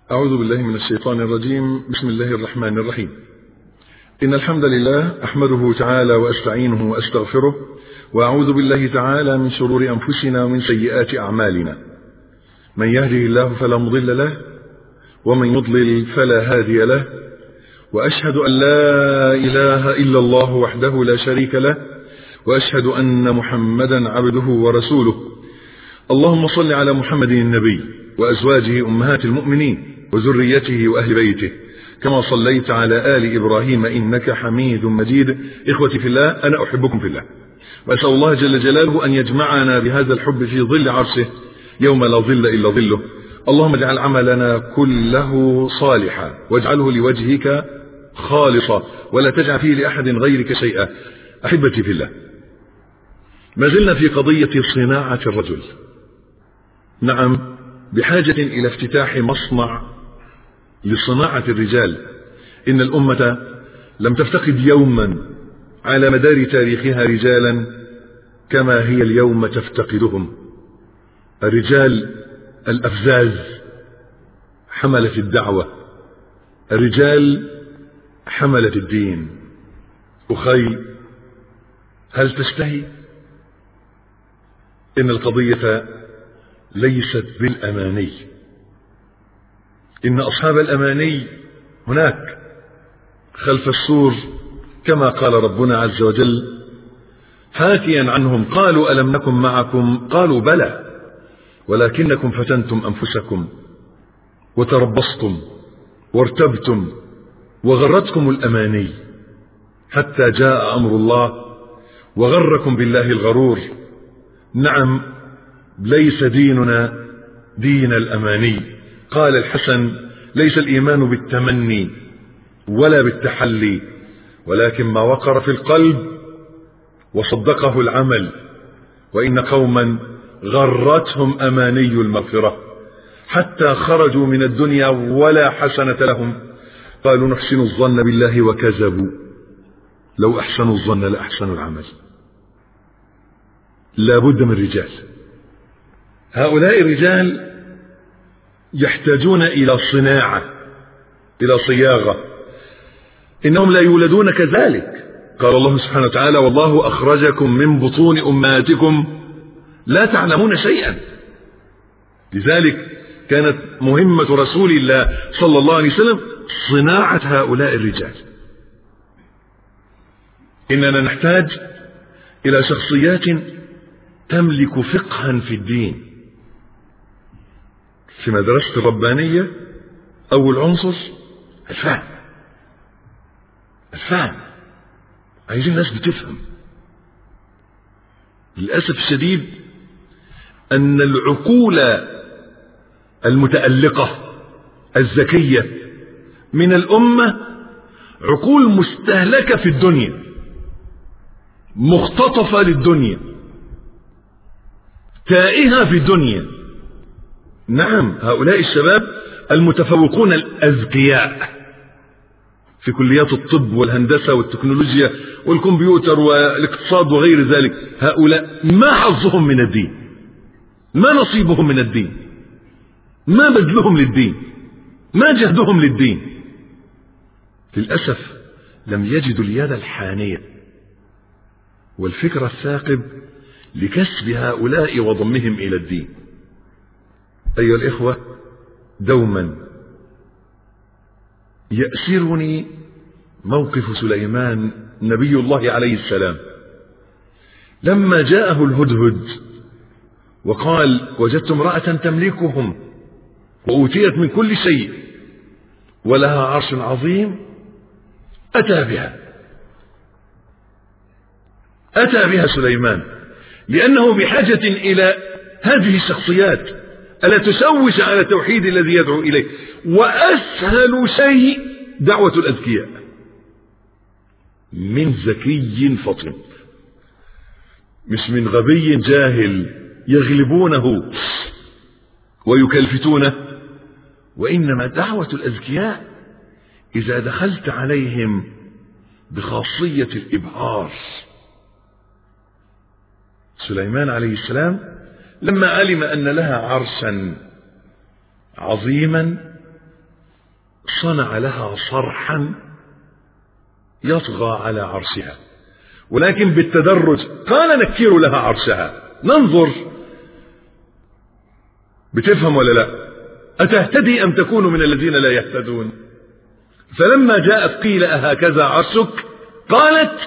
أعوذ بالله من الشيطان الرجيم بسم الله الرحمن الرحيم إن الحمد لله أحمده تعالى وأستعينه وأستغفره وأعوذ بالله تعالى من شرور أنفسنا ومن سيئات أعمالنا من يهده الله فلا مضل له ومن يضلل فلا هادي له وأشهد أن لا إله إلا الله وحده لا شريك له وأشهد أن محمدا عبده ورسوله اللهم صل على محمد النبي وأزواجه أمهات المؤمنين وذريته وأهل بيته كما صليت على آل إبراهيم إنك حميد مجيد إخوتي في الله أنا أحبكم في الله وأسأل الله جل جلاله أن يجمعنا بهذا الحب في ظل عرشه يوم لا ظل إلا ظله اللهم اجعل عملنا كله صالحا واجعله لوجهك خالصا ولا تجعل فيه لأحد غيرك شيئا أحبتي في الله ما زلنا في قضية صناعة الرجل نعم بحاجة إلى افتتاح مصنع لصناعة الرجال إن الأمة لم تفتقد يوما على مدار تاريخها رجالا كما هي اليوم تفتقدهم الرجال الأفزاز حملة الدعوة الرجال حملة الدين أخي هل تشتهي إن القضية ليست بالأماني إن أصحاب الأماني هناك خلف السور كما قال ربنا عز وجل حاكيا عنهم قالوا ألم نكن معكم قالوا بلى ولكنكم فتنتم أنفسكم وتربصتم وارتبتم وغرتكم الأماني حتى جاء أمر الله وغركم بالله الغرور نعم ليس ديننا دين الأماني قال الحسن ليس الإيمان بالتمني ولا بالتحلي ولكن ما وقر في القلب وصدقه العمل وإن قوما غرتهم أماني المغفرة حتى خرجوا من الدنيا ولا حسنة لهم قالوا نحسن الظن بالله وكذبوا لو أحسنوا الظن لأحسنوا العمل لا بد من رجال هؤلاء الرجال يحتاجون إلى صناعة إلى صياغة إنهم لا يولدون كذلك قال الله سبحانه وتعالى والله أخرجكم من بطون أمهاتكم لا تعلمون شيئا لذلك كانت مهمة رسول الله صلى الله عليه وسلم صناعة هؤلاء الرجال إننا نحتاج إلى شخصيات تملك فقها في الدين في مدرسة الربانية أول عنصر الفهم الفهم عايزين ناس بتفهم للأسف الشديد أن العقول المتألقة الذكية من الأمة عقول مستهلكة في الدنيا مختطفة للدنيا تائهة في الدنيا نعم هؤلاء الشباب المتفوقون الأذكياء في كليات الطب والهندسة والتكنولوجيا والكمبيوتر والاقتصاد وغير ذلك هؤلاء ما حظهم من الدين ما نصيبهم من الدين ما بذلهم للدين ما جهدهم للدين للأسف لم يجدوا اليد الحانية والفكر الثاقب لكسب هؤلاء وضمهم إلى الدين أيها الإخوة دوما يأسرني موقف سليمان نبي الله عليه السلام لما جاءه الهدهد وقال وجدت امرأة تملكهم وأوتيت من كل شيء ولها عرش عظيم أتى بها أتى بها سليمان لأنه بحاجة إلى هذه الشخصيات ألا تشوش على التوحيد الذي يدعو إليه وأسهل شيء دعوة الأذكياء من ذكي فطن مش من غبي جاهل يغلبونه ويكلفتونه وإنما دعوة الأذكياء إذا دخلت عليهم بخاصية الإبهار سليمان عليه السلام لما علم أن لها عرشا عظيما صنع لها صرحا يطغى على عرشها ولكن بالتدرج قال نكر لها عرشها ننظر بتفهم ولا لا أتهتدي أم تكون من الذين لا يهتدون فلما جاءت قيل أهكذا عرشك قالت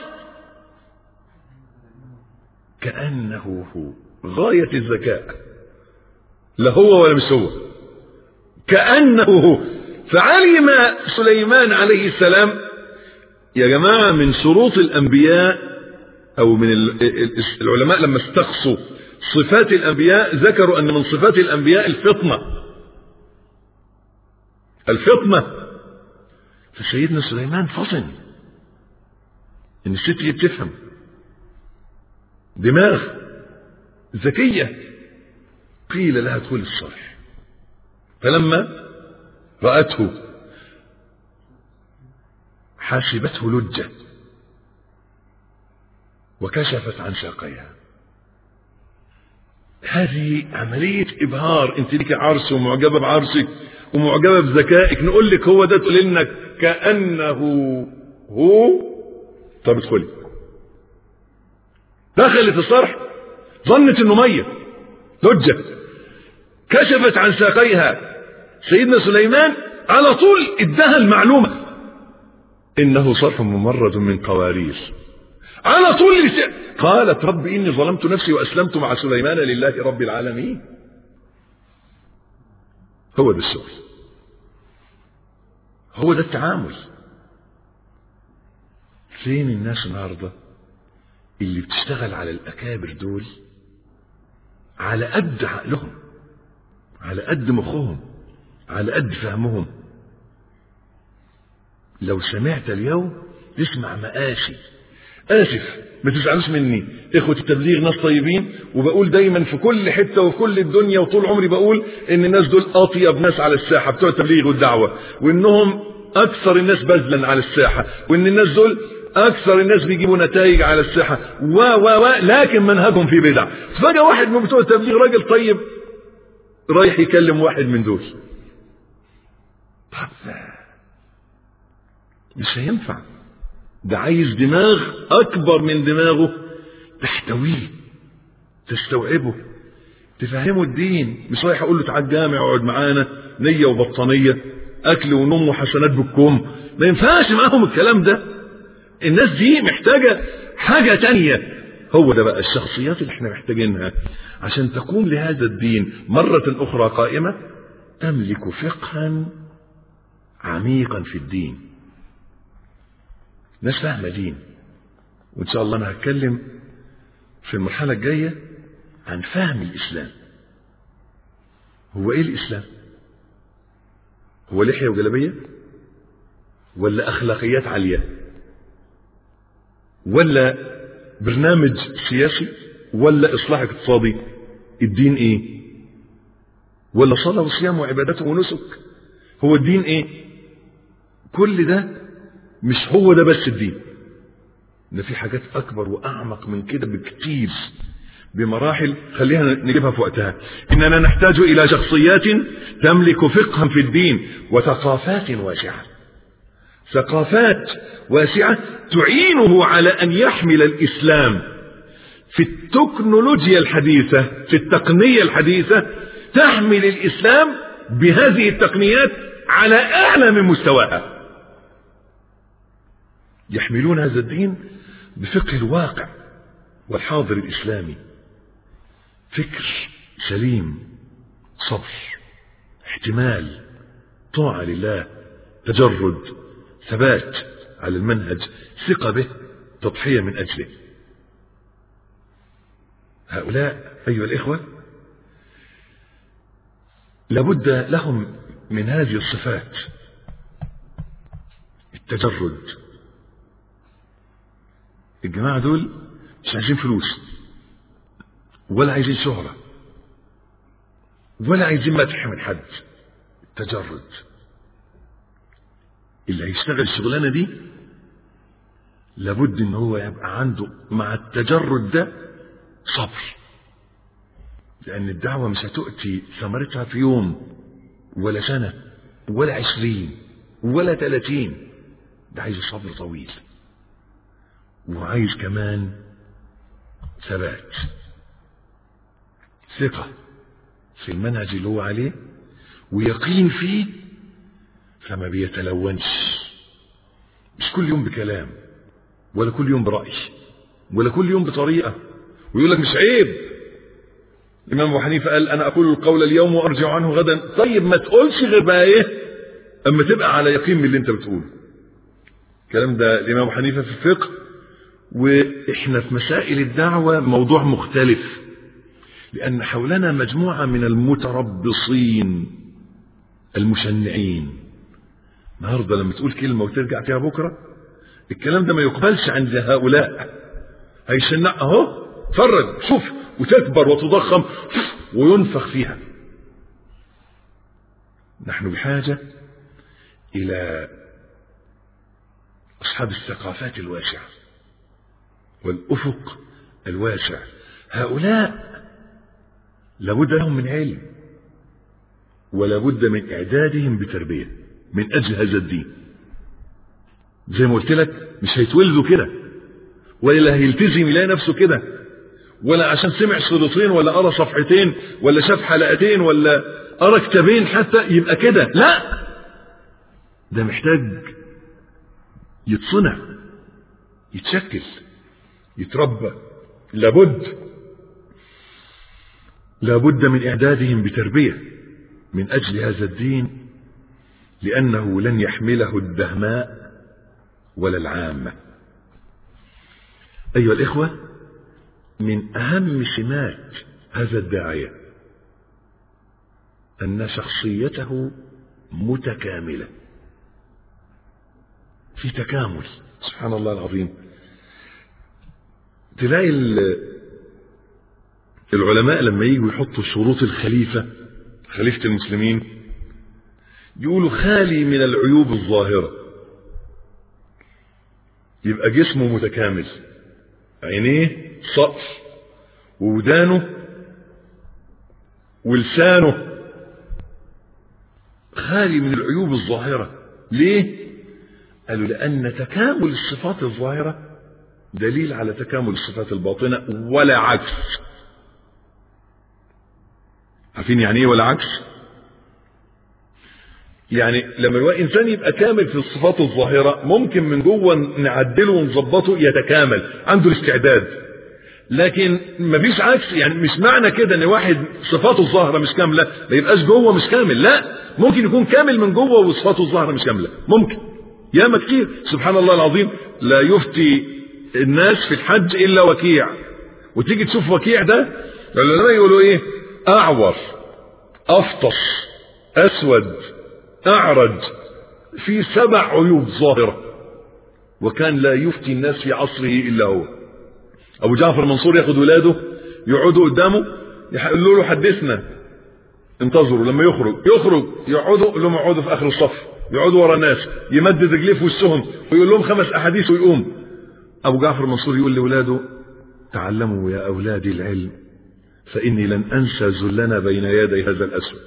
كأنه هو غاية الذكاء لا هو ولا مش هو كأنه هو فعلم سليمان عليه السلام يا جماعة من شروط الأنبياء أو من العلماء لما استقصوا صفات الأنبياء ذكروا أن من صفات الأنبياء الفطنة الفطنة فسيدنا سليمان فطن إن الست دي بتفهم دماغ ذكية قيل لها ادخل الصرح فلما رأته حاسبته لجة وكشفت عن ساقيها هذه عملية إبهار أنت لك عرس ومعجبة بعرسك ومعجبة بذكائك نقول لك هو ده تقول لنا كأنه هو طب ادخلي دخلت الصرح ظنت انه ميه لجة كشفت عن ساقيها سيدنا سليمان على طول ادها المعلومة انه صرح ممرد من قوارير على طول لسان قالت رب اني ظلمت نفسي واسلمت مع سليمان لله رب العالمين هو ده الشغل هو ده التعامل فين الناس النهارده اللي بتشتغل على الاكابر دول على قد عقلهم على قد مخهم على قد فهمهم لو سمعت اليوم تسمع مآسي آسف ما تزعلوش مني إخوة التبليغ ناس طيبين وبقول دايما في كل حتة وفي كل الدنيا وطول عمري بقول إن الناس دول أطيب ناس على الساحة بتوع التبليغ والدعوة وإنهم أكثر الناس بذلا على الساحة وإن الناس دول أكثر الناس بيجيبوا نتائج على الساحة و و و لكن منهجهم في بدع فجأة واحد من بتوع التبليغ راجل طيب رايح يكلم واحد من دول طب مش هينفع ده عايز دماغ أكبر من دماغه تحتويه تستوعبه تفهمه الدين مش رايح أقول له تعال الجامع اقعد معانا نية وبطانية أكل ونوم وحسنات بالكوم ما ينفعش معاهم الكلام ده الناس دي محتاجة حاجة تانية هو ده بقى الشخصيات اللي احنا محتاجينها عشان تقوم لهذا الدين مرة أخرى قائمة تملك فقها عميقا في الدين ناس فاهمة دين وإن شاء الله أنا هتكلم في المرحلة الجاية عن فهم الإسلام هو إيه الإسلام هو لحية وجلبية ولا أخلاقيات عالية ولا برنامج سياسي ولا إصلاح اقتصادي الدين إيه ولا صلاة وصيام وعبادات ونسك هو الدين إيه كل ده مش هو ده بس الدين ده في حاجات أكبر وأعمق من كده بكتير بمراحل خليها نجيبها في وقتها إننا نحتاج إلى شخصيات تملك فقها في الدين وثقافات واسعة ثقافات واسعة تعينه على أن يحمل الإسلام في التكنولوجيا الحديثة في التقنية الحديثة تحمل الإسلام بهذه التقنيات على أعلى من مستواها يحملون هذا الدين بفقه الواقع والحاضر الإسلامي فكر سليم صبر احتمال طاعة لله تجرد ثبات على المنهج ثقة به تضحية من أجله هؤلاء أيها الإخوة لابد لهم من هذه الصفات التجرد الجماعة دول مش عايزين فلوس ولا عايزين شهرة ولا عايزين مدح من حد تجرد اللي هيشتغل الشغلانة دي لابد ان هو يبقى عنده مع التجرد ده صبر لان الدعوة مش هتؤتي ثمرتها في يوم ولا سنة ولا عشرين ولا 30 ده عايز صبر طويل وعايز كمان ثبات ثقة في المنهج اللي هو عليه ويقين فيه فما بيتلونش مش كل يوم بكلام ولا كل يوم برأي ولا كل يوم بطريقة ويقول لك مش عيب الإمام أبو حنيفة قال أنا أقول القول اليوم وأرجع عنه غدا طيب ما تقولش غير بقى إيه أما تبقى على يقين من اللي أنت بتقوله الكلام ده الإمام أبو حنيفة في الفقه وإحنا في مسائل الدعوة موضوع مختلف لأن حولنا مجموعة من المتربصين المشنعين النهارده لما تقول كلمة وترجع فيها بكرة الكلام ده ما يقبلش عند هؤلاء هيشنع اهو فرج شوف وتكبر وتضخم وينفخ فيها نحن بحاجة إلى أصحاب الثقافات الواسعة والأفق الواسع هؤلاء لابد لهم من علم ولا بد من إعدادهم بتربية من أجل هذا الدين زي ما قلت لك مش هيتولدوا كده ولا هيلتزم يلاقي نفسه كده ولا عشان سمع شريطين ولا قرا صفحتين ولا شاف حلقتين ولا قرا كتابين حتى يبقى كده لا ده محتاج يتصنع يتشكل يتربى لابد لابد من إعدادهم بتربية من أجل هذا الدين لأنه لن يحمله الدهماء ولا العامة أيها الإخوة من أهم سمات هذا الداعية أن شخصيته متكاملة في تكامل سبحان الله العظيم تلاقي العلماء لما يجوا يحطوا شروط الخليفة خليفة المسلمين يقولوا خالي من العيوب الظاهرة يبقى جسمه متكامل عينيه سقف وودانه ولسانه خالي من العيوب الظاهرة ليه؟ قالوا لأن تكامل الصفات الظاهرة دليل على تكامل الصفات الباطنة ولا عكس عارفين يعني ايه ولا عكس يعني لما الواحد انسان يبقى كامل في الصفات الظاهره ممكن من جوه نعدله ونظبطه يتكامل عنده الاستعداد لكن مفيش عكس يعني مش معنى كده ان واحد صفاته الظاهره مش كامله ما يبقاش جوه مش كامل لا ممكن يكون كامل من جوه وصفاته الظاهره مش كامله ممكن ياما كتير سبحان الله العظيم لا يفتي الناس في الحج الا وكيع وتيجي تشوف وكيع ده العلماء يقولوا ايه اعور افطس اسود اعرج في سبع عيوب ظاهره وكان لا يفتي الناس في عصره الا هو ابو جعفر منصور ياخد ولاده يقعدوا قدامه يقولوا له حدثنا انتظروا لما يخرج يخرج يقعدوا لهم يقعدوا في اخر الصف يقعدوا ورا الناس يمدد رجليه في وشهم ويقول لهم خمس احاديث ويقوم ابو جعفر منصور يقول لاولاده تعلموا يا اولادي العلم فاني لن انسى ذلنا بين يدي هذا الاسود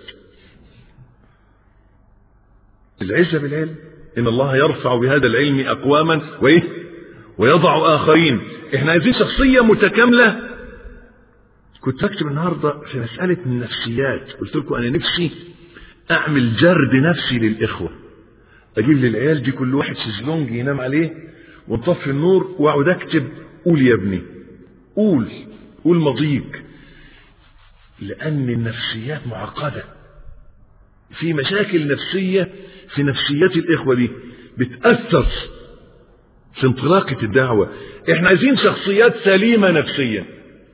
العزه بالعلم ان الله يرفع بهذا العلم اقواما وايه ويضع اخرين احنا عايزين شخصيه متكامله كنت بكتب النهارده في مساله النفسيات قلت لكم انا نفسي اعمل جرد نفسي للاخوه اجيب للعيال دي كل واحد شезлونج ينام عليه ونطفي النور واقعد اكتب قول يا ابني قول قول مضيق لان النفسيات معقده في مشاكل نفسيه في نفسيات الاخوه دي بتاثر في انطلاقه الدعوه احنا عايزين شخصيات سليمه نفسيا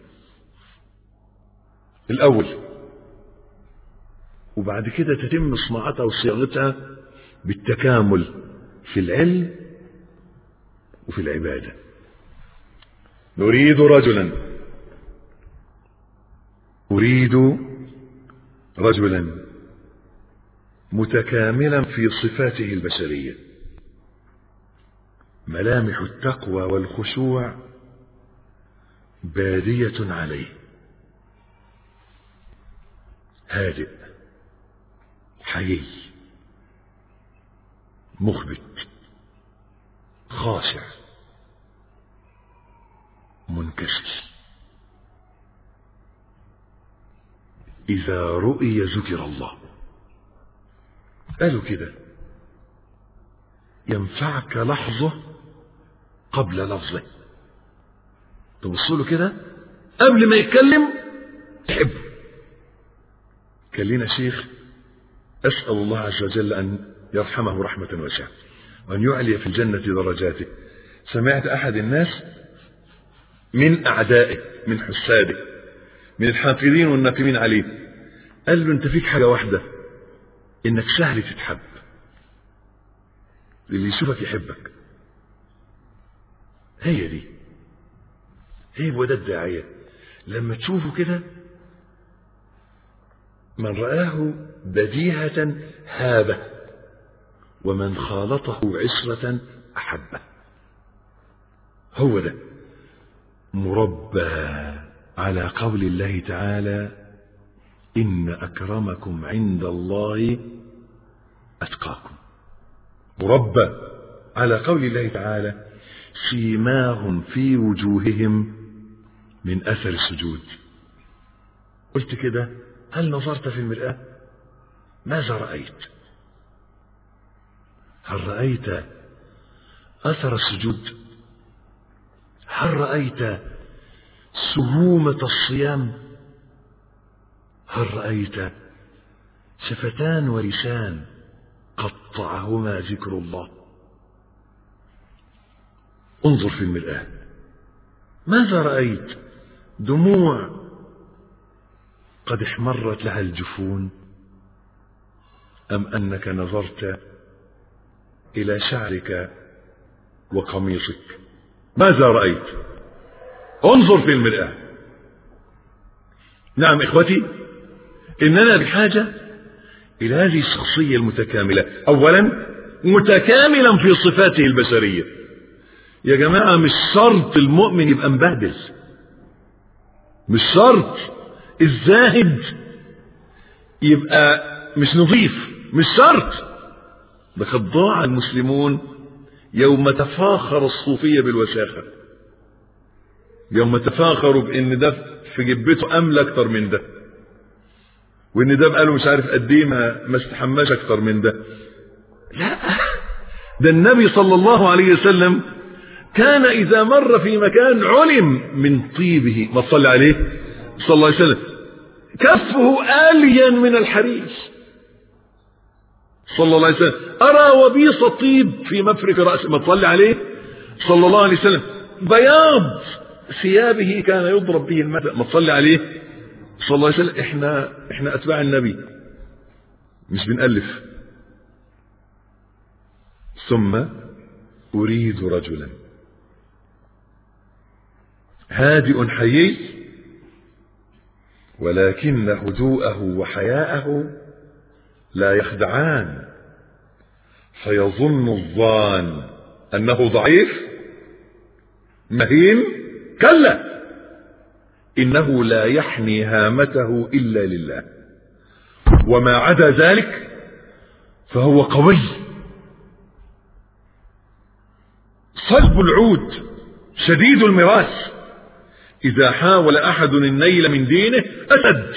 الاول وبعد كده تتم صناعتها وصياغتها بالتكامل في العلم وفي العبادة نريد رجلا أريد رجلا متكاملا في صفاته البشرية ملامح التقوى والخشوع بادية عليه هادئ حيي مخبت خاشع منكسر إذا رؤي ذكر الله قالوا كده ينفعك لحظة قبل لفظه تبص له كده قبل ما يتكلم تحبه كان لنا شيخ أسأل الله عز وجل أن يرحمه رحمة واسعة وأن يعلي في الجنة درجاته سمعت أحد الناس من أعدائه من حساده من الحاقدين والناقمين عليه قال له أنت فيك حاجة واحدة إنك سهل تتحب اللي يشوفك يحبك هي دي هي هو ده الداعية لما تشوفه كده من رآه بديهة هابه ومن خالطه عشرة أحبه هو ده مربى على قول الله تعالى إن أكرمكم عند الله أتقاكم مربى على قول الله تعالى سيماهم في وجوههم من أثر السجود قلت كده هل نظرت في المرآة ماذا رأيت هل رأيت أثر السجود هل رأيت سهومة الصيام هل رأيت شفتان ولسان قطعهما ذكر الله انظر في المرآة ماذا رأيت دموع قد احمرت لها الجفون أم أنك نظرت إلى شعرك وقميصك ماذا رأيت انظر في المرآة نعم إخوتي إننا بحاجة إلى هذه الشخصية المتكاملة أولا متكاملا في صفاته البشرية يا جماعة مش شرط المؤمن يبقى مبهدل مش شرط الزاهد يبقى مش نظيف مش شرط لقد ضاع المسلمون يوم تفاخر الصوفية بالوساخة يوم تفاخروا بان ده في جبته امل اكتر من ده وان ده بقاله مش عارف قد ايه ما ما استحماش اكتر من ده لا ده النبي صلى الله عليه وسلم كان اذا مر في مكان علم من طيبه ما صلى عليه صلى الله عليه وسلم كفه الين من الحرير صلى الله عليه وسلم ارى وبيص الطيب في مفرق راسه ما صلى عليه صلى الله عليه وسلم بياض ثيابه كان يضرب به المثل ما تصلي عليه صلى الله عليه وسلم احنا احنا اتباع النبي مش بنألف ثم اريد رجلا هادئ حيي ولكن هدوءه وحياءه لا يخدعان فيظن الظان انه ضعيف مهين كلا إنه لا يحني هامته إلا لله وما عدا ذلك فهو قوي صلب العود شديد المراس إذا حاول أحد النيل من دينه أسد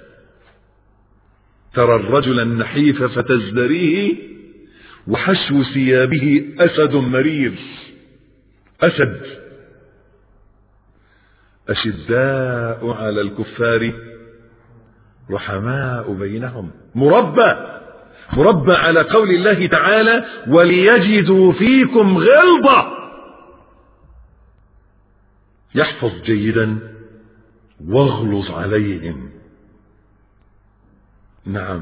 ترى الرجل النحيف فتزدريه وحشو ثيابه أسد مرير أسد أشداء على الكفار رحماء بينهم مربى مربى على قول الله تعالى وليجدوا فيكم غلظة يحفظ جيدا واغلظ عليهم نعم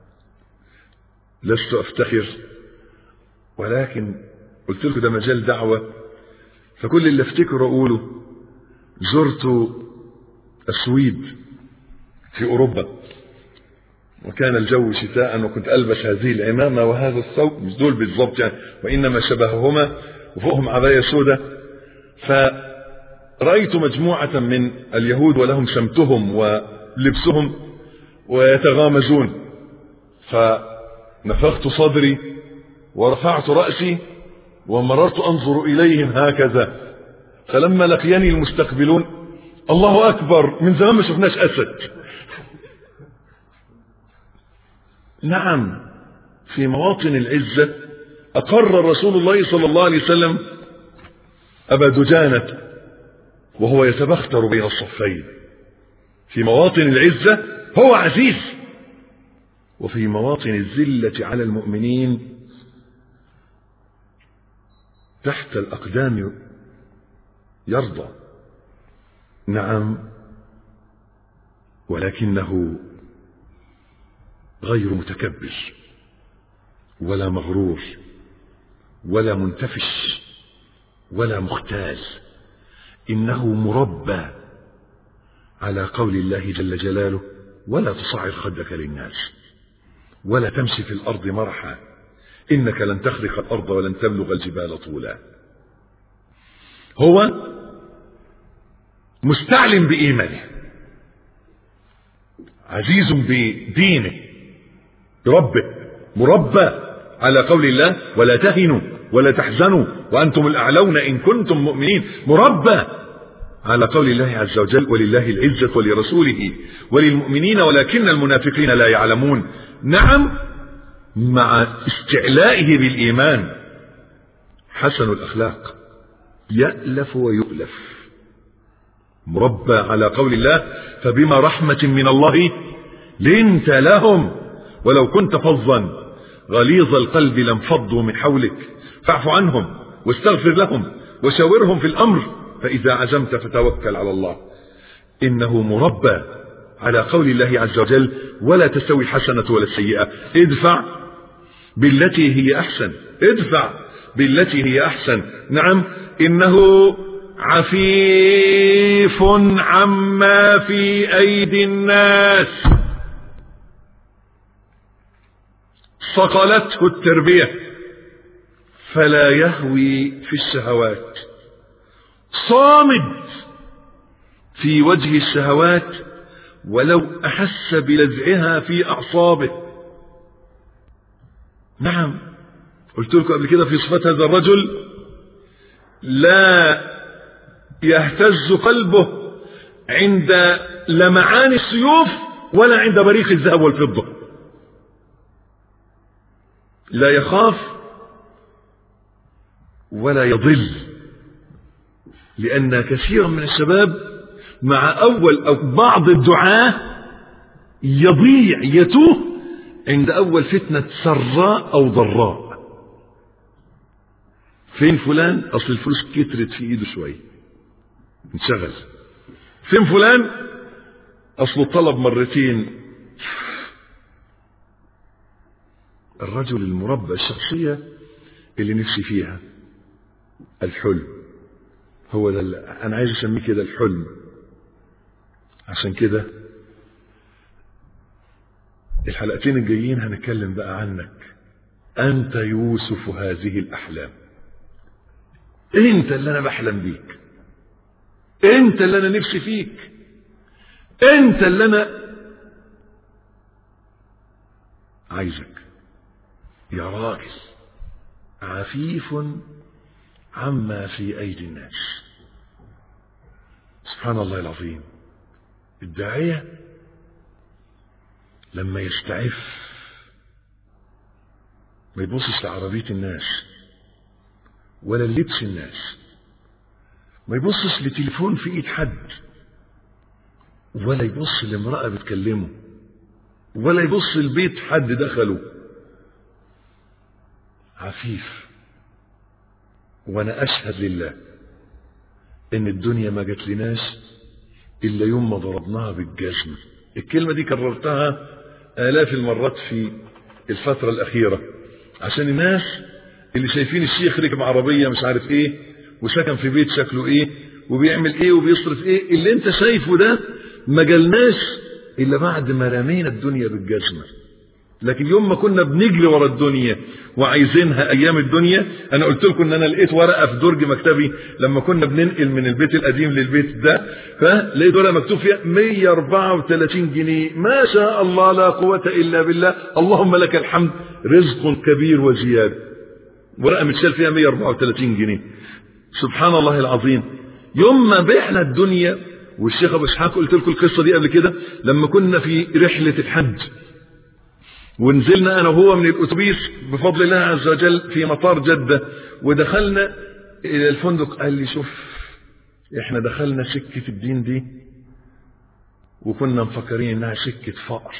لست افتخر ولكن قلت لكم ده مجال دعوة فكل اللي افتكره اقوله زرت السويد في أوروبا وكان الجو شتاء وكنت ألبس هذه العمامة وهذا الثوب مش دول بالضبط يعني وإنما شبههما وفوقهم عباية سوداء فرأيت مجموعة من اليهود ولهم سمتهم ولبسهم ويتغامزون فنفخت صدري ورفعت رأسي ومررت أنظر إليهم هكذا فلما لقيني المستقبلون الله أكبر من زمان ما شفناش أسد نعم في مواطن العزة أقر رسول الله صلى الله عليه وسلم أبا دجانة وهو يتبختر بين الصفين في مواطن العزة هو عزيز وفي مواطن الذلة على المؤمنين تحت الأقدام يرضى نعم ولكنه غير متكبر ولا مغرور ولا منتفش ولا مختال إنه مربى على قول الله جل جلاله ولا تصعر خدك للناس ولا تمشي في الأرض مرحا إنك لن تخرق الأرض ولن تبلغ الجبال طولا هو مستعلم بإيمانه عزيز بدينه بربه مربى على قول الله ولا تهنوا ولا تحزنوا وأنتم الأعلون إن كنتم مؤمنين مربى على قول الله عز وجل ولله العزة ولرسوله وللمؤمنين ولكن المنافقين لا يعلمون نعم مع استعلائه بالإيمان حسن الأخلاق يألف ويؤلف مربى على قول الله فبما رحمة من الله لنت لهم ولو كنت فظا غليظ القلب لانفضوا من حولك فاعف عنهم واستغفر لهم وشاورهم في الأمر فإذا عزمت فتوكل على الله إنه مربى على قول الله عز وجل ولا تستوي الحسنة ولا السيئة ادفع بالتي هي أحسن ادفع بالتي هي أحسن نعم إنه عفيف عما في أيدي الناس صقلته التربية فلا يهوي في الشهوات صامد في وجه الشهوات ولو أحس بلزعها في أعصابه نعم قلت لكم قبل كده في صفات هذا الرجل لا يهتز قلبه عند لمعان السيوف ولا عند بريق الذهب والفضة لا يخاف ولا يضل لأن كثيرا من الشباب مع أول أو بعض الدعاة يضيع يتوه عند أول فتنة سراء أو ضراء فين فلان أصل الفلوس كترت في إيده شوية انشغل فين فلان أصله طلب مرتين الرجل المربى الشخصية اللي نفسي فيها الحلم هو ده أنا عايز أسميه كده الحلم عشان كده الحلقتين الجايين هنتكلم بقى عنك أنت يوسف هذه الأحلام أنت اللي أنا بحلم بيك أنت اللي أنا نفسي فيك أنت اللي أنا عايزك يا راجل عفيف عما في أيدي الناس سبحان الله العظيم الداعية لما يستعف ما يبصش لعربية الناس ولا لبس الناس ما يبصش لتليفون في ايد حد ولا يبص لامرأة بتكلمه ولا يبص لبيت حد دخله عفيف وانا اشهد لله ان الدنيا ما جات لناش الا يوم ما ضربناها بالجزم الكلمة دي كررتها آلاف المرات في الفترة الأخيرة عشان الناس اللي شايفين الشيخ ركب عربية مش عارف ايه وسكن في بيت شكله ايه وبيعمل ايه وبيصرف ايه اللي انت شايفه ده ما جالناش الا بعد ما رمينا الدنيا بالجزمة لكن يوم ما كنا بنجري ورا الدنيا وعايزينها ايام الدنيا انا قلت لكم ان انا لقيت ورقه في درج مكتبي لما كنا بننقل من البيت القديم للبيت ده فلقيت ورقه مكتوب فيها 134 جنيه ما شاء الله لا قوه الا بالله اللهم لك الحمد رزق كبير وزياده ورقة متشال فيها 134 جنيه سبحان الله العظيم يوم ما بعنا الدنيا والشيخ ابو اسحاق قلت لكم القصه دي قبل كده لما كنا في رحله الحج ونزلنا انا وهو من الاتوبيس بفضل الله عز وجل في مطار جده ودخلنا الى الفندق قال لي شوف احنا دخلنا سكه الدين دي وكنا مفكرين انها سكه فقر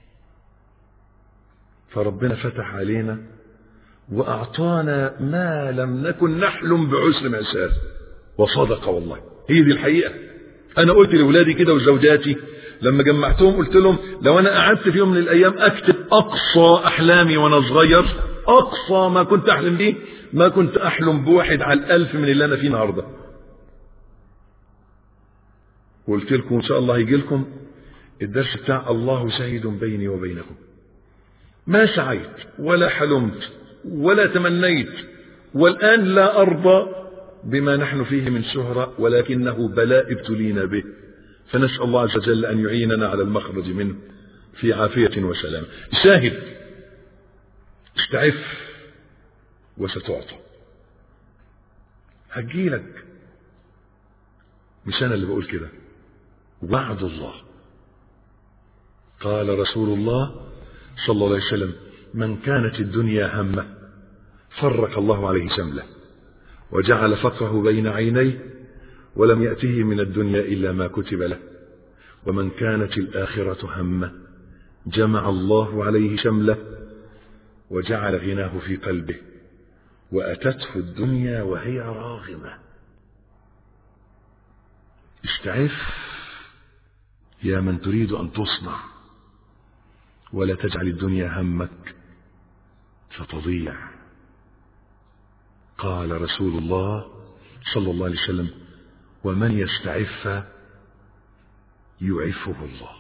فربنا فتح علينا واعطانا ما لم نكن نحلم بعسر معسار وصدق والله هي دي الحقيقه انا قلت لاولادي كده وزوجاتي لما جمعتهم قلت لهم لو انا قعدت في يوم من الايام اكتب اقصى احلامي وانا صغير اقصى ما كنت احلم بيه ما كنت احلم بواحد على الالف من اللي انا فيه النهارده قلت لكم ان شاء الله هيجي لكم الدرس بتاع الله شهيد بيني وبينكم ما سعيت ولا حلمت ولا تمنيت والان لا ارضى بما نحن فيه من شهرة ولكنه بلاء ابتلينا به فنسأل الله عز وجل أن يعيننا على المخرج منه في عافية وسلام شاهد استعف وستعطى هجيلك مش أنا اللي بقول كده وعد الله قال رسول الله صلى الله عليه وسلم من كانت الدنيا همه فرق الله عليه شمله وجعل فقره بين عينيه ولم يأته من الدنيا إلا ما كتب له ومن كانت الآخرة همه جمع الله عليه شمله وجعل غناه في قلبه وأتته الدنيا وهي راغمة استعف يا من تريد أن تصنع ولا تجعل الدنيا همك فتضيع قال رسول الله صلى الله عليه وسلم ومن يستعف يعفه الله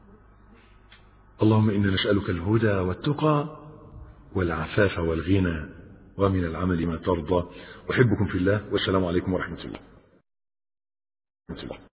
اللهم إنا نسألك الهدى والتقى والعفاف والغنى ومن العمل ما ترضى أحبكم في الله والسلام عليكم ورحمة الله